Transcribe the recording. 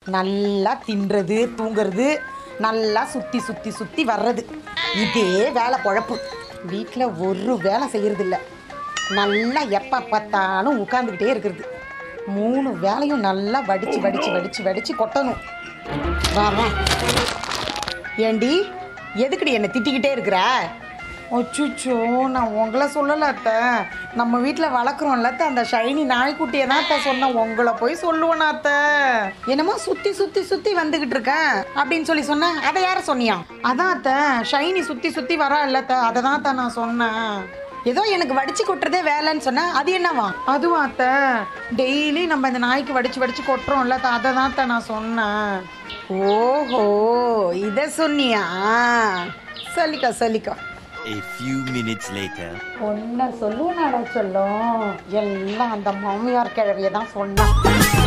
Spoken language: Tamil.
நல்லா தின்றது தூங்குறது நல்லா சுற்றி சுற்றி சுற்றி வர்றது இதே வேலை குழப்பு வீட்டில் ஒரு வேலை செய்யறது இல்ல நல்லா எப்போ பார்த்தாலும் உட்காந்துக்கிட்டே இருக்கிறது மூணு வேலையும் நல்லா வடிச்சு வடிச்சு வடிச்சு வடிச்சு கொட்டணும் வா வா ஏண்டி எதுக்குடி என்னை திட்டிக்கிட்டே இருக்கிற அச்சுச்சோ நான் உங்களை சொல்லல அத்தை நம்ம வீட்டில் வளர்க்குறோம்ல அத்தை அந்த ஷைனி நாய்க்குட்டியை தான் அத்தை சொன்னேன் உங்களை போய் சொல்லுவேன் அத்தை என்னமோ சுற்றி சுற்றி சுற்றி வந்துக்கிட்டு இருக்கேன் அப்படின்னு சொல்லி சொன்னேன் அதை யார சொன்னியா அதான் அத்தை ஷைனி சுற்றி சுற்றி வரா இல்ல அத்தை அதை தான் அத்தை நான் சொன்னேன் ஏதோ எனக்கு வடிச்சு கொட்டுறதே வேலைன்னு சொன்னேன் அது என்னவா அதுவா அத்தை டெய்லி நம்ம இந்த நாய்க்கு வடிச்சு வடிச்சு கொட்டுறோம்ல அத்தை அதை தான் அத்தை நான் சொன்னேன் ஓஹோ இதை சொன்னியா சொல்லிக்கோ சொல்லிக்கோ A few minutes later. ஒன்ன சொல்லுவேன் சொல்லும் எல்லாம் அந்த மாமியார் கிழவியை தான் சொன்னான்